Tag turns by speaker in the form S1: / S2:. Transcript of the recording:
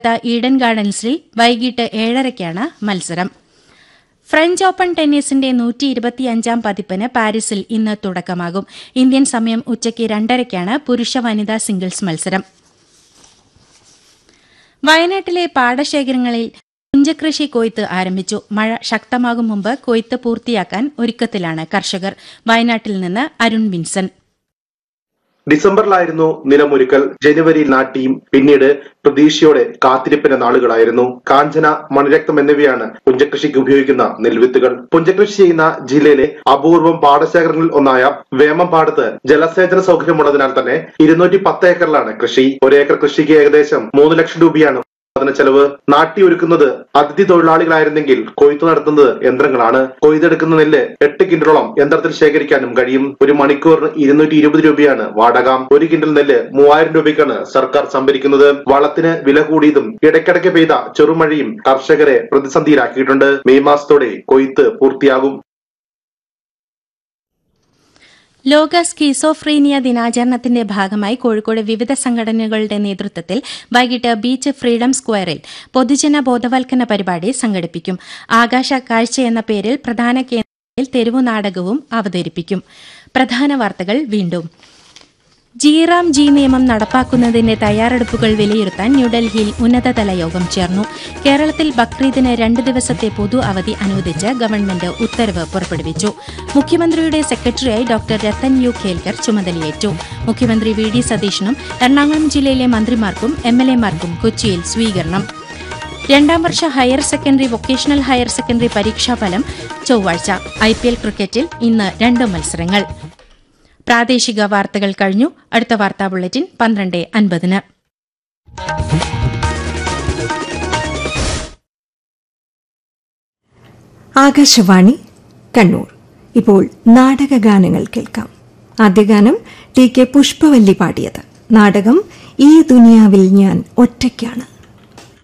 S1: ഈഡൻ ഗാർഡൻസിൽ വൈകിട്ട് ഏഴരയ്ക്കാണ് മത്സരം French open ടെന്നീസിന്റെ നൂറ്റി ഇരുപത്തിയഞ്ചാം പതിപ്പിന് പാരീസിൽ ഇന്ന് തുടക്കമാകും ഇന്ത്യൻ സമയം ഉച്ചയ്ക്ക് രണ്ടരയ്ക്കാണ് പുരുഷ വനിതാ സിംഗിൾസ് മത്സരം വയനാട്ടിലെ പാടശേഖരങ്ങളിൽ പുഞ്ചകൃഷി കൊയ്ത്ത് ആരംഭിച്ചു മഴ ശക്തമാകും മുമ്പ് കൊയ്ത്ത് പൂർത്തിയാക്കാൻ ഒരുക്കത്തിലാണ് കർഷകർ വയനാട്ടിൽ നിന്ന് അരുൺ വിൻസൻ
S2: ഡിസംബറിലായിരുന്നു നിലമൊരുക്കൽ ജനുവരിയിൽ നാട്ടിയും പിന്നീട് പ്രതീക്ഷയോടെ കാത്തിരിപ്പിന്റെ നാളുകളായിരുന്നു കാഞ്ചന മണിരക്തം എന്നിവയാണ് പുഞ്ചകൃഷിക്ക് ഉപയോഗിക്കുന്ന നെൽവിത്തുകൾ പുഞ്ചകൃഷി ചെയ്യുന്ന ജില്ലയിലെ അപൂർവം പാടശേഖരങ്ങളിൽ ഒന്നായ വേമമ്പാടത്ത് ജലസേചന സൗകര്യമുള്ളതിനാൽ തന്നെ ഇരുന്നൂറ്റി പത്ത് ഏക്കറിലാണ് കൃഷി ഒരേക്കർ കൃഷിക്ക് ഏകദേശം മൂന്ന് ലക്ഷം രൂപയാണ് ഉൽപാദന ചെലവ് നാട്ടിയൊരുക്കുന്നത് അതിഥി തൊഴിലാളികളായിരുന്നെങ്കിൽ കൊയ്ത്തു നടത്തുന്നത് യന്ത്രങ്ങളാണ് കൊയ്തെടുക്കുന്ന നെല്ല് എട്ട് കിൻഡലോളം യന്ത്രത്തിൽ ശേഖരിക്കാനും കഴിയും ഒരു മണിക്കൂറിന് ഇരുന്നൂറ്റി ഇരുപത് രൂപയാണ് വാടക ഒരു കിൻഡൽ നെല്ല് മൂവായിരം രൂപയ്ക്കാണ് സർക്കാർ സംഭരിക്കുന്നത് വളത്തിന് വില കൂടിയതും ഇടയ്ക്കിടയ്ക്ക് പെയ്ത ചെറുമഴയും കർഷകരെ പ്രതിസന്ധിയിലാക്കിയിട്ടുണ്ട് മെയ് മാസത്തോടെ കൊയ്ത്ത് പൂർത്തിയാകും
S1: ലോക സ്കീസോഫ്രീനിയ ദിനാചരണത്തിന്റെ ഭാഗമായി കോഴിക്കോട് വിവിധ സംഘടനകളുടെ നേതൃത്വത്തിൽ വൈകിട്ട് ബീച്ച് ഫ്രീഡം സ്ക്വയറിൽ പൊതുജന ബോധവൽക്കരണ പരിപാടി സംഘടിപ്പിക്കും ആകാശ കാഴ്ച എന്ന പേരിൽ പ്രധാന കേന്ദ്രത്തിൽ തെരുവു നാടകവും അവതരിപ്പിക്കും പ്രധാന വാർത്തകൾ വീണ്ടും ജിറാം ജി നിയമം നടപ്പാക്കുന്നതിന്റെ തയ്യാറെടുപ്പുകൾ വിലയിരുത്താൻ ന്യൂഡൽഹിയിൽ ഉന്നതതല യോഗം ചേർന്നു കേരളത്തിൽ ബക്രീദിന് രണ്ട് ദിവസത്തെ പൊതു അവധി അനുവദിച്ച് ഗവൺമെന്റ് ഉത്തരവ് പുറപ്പെടുവിച്ചു മുഖ്യമന്ത്രിയുടെ സെക്രട്ടറിയായി ഡോക്ടർ രത്തൻ യു ഖേൽക്കർ ചുമതലയേറ്റു മുഖ്യമന്ത്രി വി ഡി സതീശനും എറണാകുളം ജില്ലയിലെ മന്ത്രിമാർക്കും എം എൽ എമാർക്കും കൊച്ചിയിൽ സ്വീകരണം രണ്ടാം വർഷ higher secondary vocational higher secondary പരീക്ഷാഫലം ചൊവ്വാഴ്ച ഐ പി എൽ ക്രിക്കറ്റിൽ ഇന്ന് രണ്ട് മത്സരങ്ങൾ പ്രാദേശിക വാർത്തകൾ കഴിഞ്ഞു അടുത്ത വാർത്താ ബുള്ളറ്റിൻ പന്ത്രണ്ട് അൻപതിന്
S3: ആകാശവാണി കണ്ണൂർ ഇപ്പോൾ നാടകഗാനങ്ങൾ കേൾക്കാം ആദ്യ ഗാനം ടി കെ പുഷ്പവല്ലി പാടിയത് നാടകം ഈ ദുനിയാവിൽ ഞാൻ ഒറ്റയ്ക്കാണ്